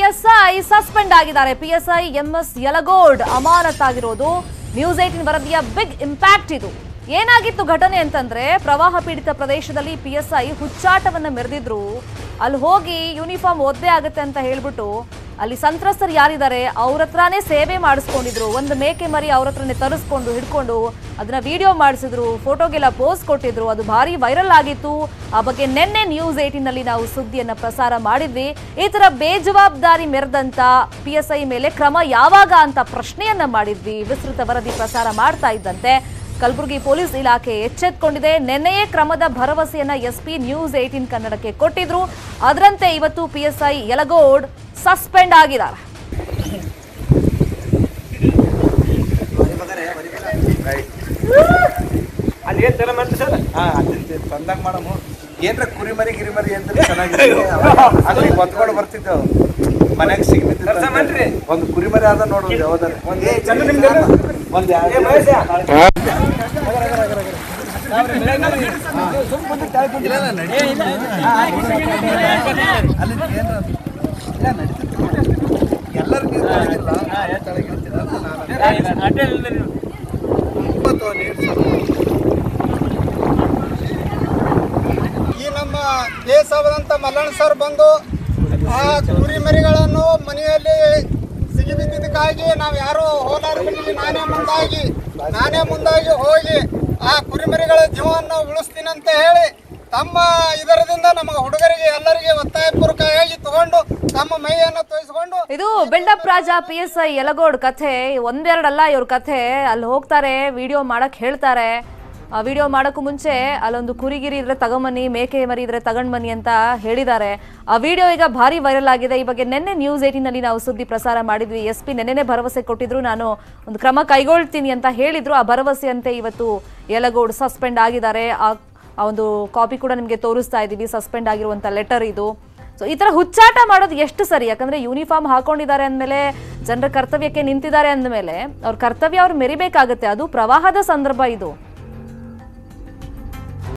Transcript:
PSI suspend ಆಗಿದ್ದಾರೆ PSI MS Yalagod ಅಮಾನತಾಗಿರೋದು news eighteen ವರದಿಯ ಬಿಗ್ ಇಂಪ್ಯಾಕ್ಟ್ ಇದು ಏನಾಗಿತ್ತು ಘಟನೆ ಅಂತಂದ್ರೆ ಪ್ರವಾಹ ಪೀಡಿತ ಪ್ರದೇಶದಲ್ಲಿ ಪಿಎಸ್ಐ ಹುಚ್ಚಾಟವನ್ನ ಮೆರೆದಿದ್ರು ಅಲ್ಲಿ ಹೋಗಿ ಯೂನಿಫಾರ್ಮ್ ಒದ್ದೆ ಆಗುತ್ತೆ ಅಂತ ಹೇಳ್ಬಿಟ್ಟು ಅಲ್ಲಿ ಸಂತ್ರಸ್ತರು ಯಾರಿದ್ದಾರೆ ಅವ್ರ ಹತ್ರನೇ ಸೇವೆ ಮಾಡಿಸ್ಕೊಂಡಿದ್ರು ಒಂದು ಮೇಕೆ ಮರಿ ಅವ್ರ ಹತ್ರನೇ ತರಿಸ್ಕೊಂಡು ಹಿಡ್ಕೊಂಡು ಅದನ್ನ ವಿಡಿಯೋ ಮಾಡಿಸಿದ್ರು ಫೋಟೋಗೆಲ್ಲ ಪೋಸ್ಟ್ ಕೊಟ್ಟಿದ್ರು ಅದು ಭಾರಿ ವೈರಲ್ ಆಗಿತ್ತು ಆ ಬಗ್ಗೆ ನಿನ್ನೆ ನ್ಯೂಸ್ ಏಟಿನಲ್ಲಿ ನಾವು ಸುದ್ದಿಯನ್ನ ಪ್ರಸಾರ ಮಾಡಿದ್ವಿ ಈ ತರ ಬೇಜವಾಬ್ದಾರಿ ಮೆರೆದಂತ ಪಿ ಎಸ್ ಐ ಮೇಲೆ ಕ್ರಮ ಯಾವಾಗ ಅಂತ ಪ್ರಶ್ನೆಯನ್ನ ಮಾಡಿದ್ವಿ ವಿಸ್ತೃತ ವರದಿ ಪ್ರಸಾರ ಮಾಡ್ತಾ ಇದ್ದಂತೆ ಕಲಬುರಗಿ ಪೊಲೀಸ್ ಇಲಾಖೆ ಎಚ್ಚೆತ್ಕೊಂಡಿದೆ ನಿನ್ನೆಯೇ ಕ್ರಮದ ಭರವಸೆಯನ್ನ ಎಸ್ಪಿ ನ್ಯೂಸ್ ಏಟೀನ್ ಕನ್ನಡಕ್ಕೆ ಕೊಟ್ಟಿದ್ರು ಅದರಂತೆ ಇವತ್ತು ಪಿಎಸ್ಐ ಯಲಗೋಡ್ ಸಸ್ಪೆಂಡ್ ಆಗಿದ್ದಾರೆ ಅಲ್ಲಿ ಏನ್ ತರ ಮಾಡ್ತೀವಿ ಸರ್ ಹಾ ಅಲ್ಲಿ ತಂದಾಗ ಮಾಡಮು ಏನ್ರ ಕುರಿಮರಿ ಗಿರಿಮರಿ ಅಂತ ಚೆನ್ನಾಗಿದೆ ಅಲ್ಲಿ ಹೊತ್ಕೊಂಡು ಬರ್ತಿದ್ದೆವು ಮನೆಗೆ ಕೆಲಸ ಮಾಡ್ರಿ. ಸಿಗ್ಬಿಟ್ಟು ಒಂದು ಕುರಿಮರಿ ಆದ ನೋಡು ಯಾವ್ದಾರ ಒಂದ್ ಚಂದ ನಿಮ್ದೆಲ್ಲ? ಒಂದ್ ಏ ಯಾವ್ದು- ಮಹೇಶ ಅಲ್ಲಿ ಏನ್ರ ಅದು? ಇಲ್ಲ, ನಡೀತೈತಿ. ಎಲ್ಲರೂ ನೀರು ತಳಗಿಲ್ಲ. ತಳಗಿರ್ತಿಲ್ಲ ಅಂತ ನಾನು ಇಪ್ಪತ್ತು ನೀರು ಸ್ವಲ್ಪ. ಈ ನಮ್ಮ ದೇಶವಾದಂಥ ಮಲ್ಲಣ್ಣ ಸರ್ ಬಂದು ಆ ಕುರಿಮರಿಗಳನ್ನು ಮನೆಯಲ್ಲಿ ಸಿಗಿಬಿದ್ದಿದ್ದಕ್ಕಾಗಿ ನಾವು ಯಾರು ಹೋಲಾರ ಬಿಟ್ಟಿಲ್ಲ ನಾನೇ ಮುಂದಾಗಿ ನಾನೇ ಮುಂದಾಗಿ ಹೋಗಿ ಆ ಕುರಿಮರಿಗಳ ಜೀವವನ್ನು ಉಳಿಸ್ತೀನಿ ಅಂತ ಹೇಳಿ ತಮ್ಮ ಇದರದಿಂದ ನಮ್ಮ ಹುಡುಗರಿಗೆ ಎಲ್ಲರಿಗೆ ಒತ್ತಾಯಪೂರ್ವಕವಾಗಿ ತಗೊಂಡು ತಮ್ಮ ಮೈಯನ್ನು ತೋರಿಸಿಕೊಂಡು ಇದು ಬಿಲ್ಡಪ್ ರಾಜ ಪಿ ಎಸ್ ಐ ಯಲಗೋಡ್ ಕಥೆ ಒಂದೆರಡಲ್ಲ ಇವ್ರ ಕಥೆ ಅಲ್ಲಿ ಹೋಗ್ತಾರೆ ವಿಡಿಯೋ ಮಾಡಕ್ ಹೇಳ್ತಾರೆ ಆ ವಿಡಿಯೋ ಮಾಡೋಕ್ಕೂ ಮುಂಚೆ ಅಲ್ಲೊಂದು ಕುರಿಗಿರಿ ಇದ್ರೆ ತಗೊಂಬನ್ನಿ ಮೇಕೆ ಮರಿ ಇದ್ರೆ ತಗೊಂಡ್ ಬನ್ನಿ ಅಂತ ಹೇಳಿದ್ದಾರೆ ಆ ವಿಡಿಯೋ ಈಗ ಭಾರಿ ವೈರಲ್ ಆಗಿದೆ ಈ ಬಗ್ಗೆ ನಿನ್ನೆ ನ್ಯೂಸ್ ಏಟಿನಲ್ಲಿ ನಾವು ಸುದ್ದಿ ಪ್ರಸಾರ ಮಾಡಿದ್ವಿ ಎಸ್ ಪಿ ನೆನ್ನೆನೇ ಭರವಸೆ ಕೊಟ್ಟಿದ್ರು ನಾನು ಒಂದು ಕ್ರಮ ಕೈಗೊಳ್ತೀನಿ ಅಂತ ಹೇಳಿದ್ರು ಆ ಭರವಸೆಯಂತೆ ಇವತ್ತು ಯಲಗೋಡ್ ಸಸ್ಪೆಂಡ್ ಆಗಿದ್ದಾರೆ ಆ ಆ ಒಂದು ಕಾಪಿ ಕೂಡ ನಿಮಗೆ ತೋರಿಸ್ತಾ ಇದ್ದೀವಿ ಸಸ್ಪೆಂಡ್ ಆಗಿರುವಂಥ ಲೆಟರ್ ಇದು ಸೊ ಈ ತರ ಹುಚ್ಚಾಟ ಮಾಡೋದು ಎಷ್ಟು ಸರಿ ಯಾಕಂದ್ರೆ ಯೂನಿಫಾರ್ಮ್ ಹಾಕೊಂಡಿದ್ದಾರೆ ಅಂದಮೇಲೆ ಜನರ ಕರ್ತವ್ಯಕ್ಕೆ ನಿಂತಿದ್ದಾರೆ ಅಂದಮೇಲೆ ಅವ್ರ ಕರ್ತವ್ಯ ಅವ್ರು ಮೆರಿಬೇಕಾಗತ್ತೆ ಅದು ಪ್ರವಾಹದ ಸಂದರ್ಭ ಇದು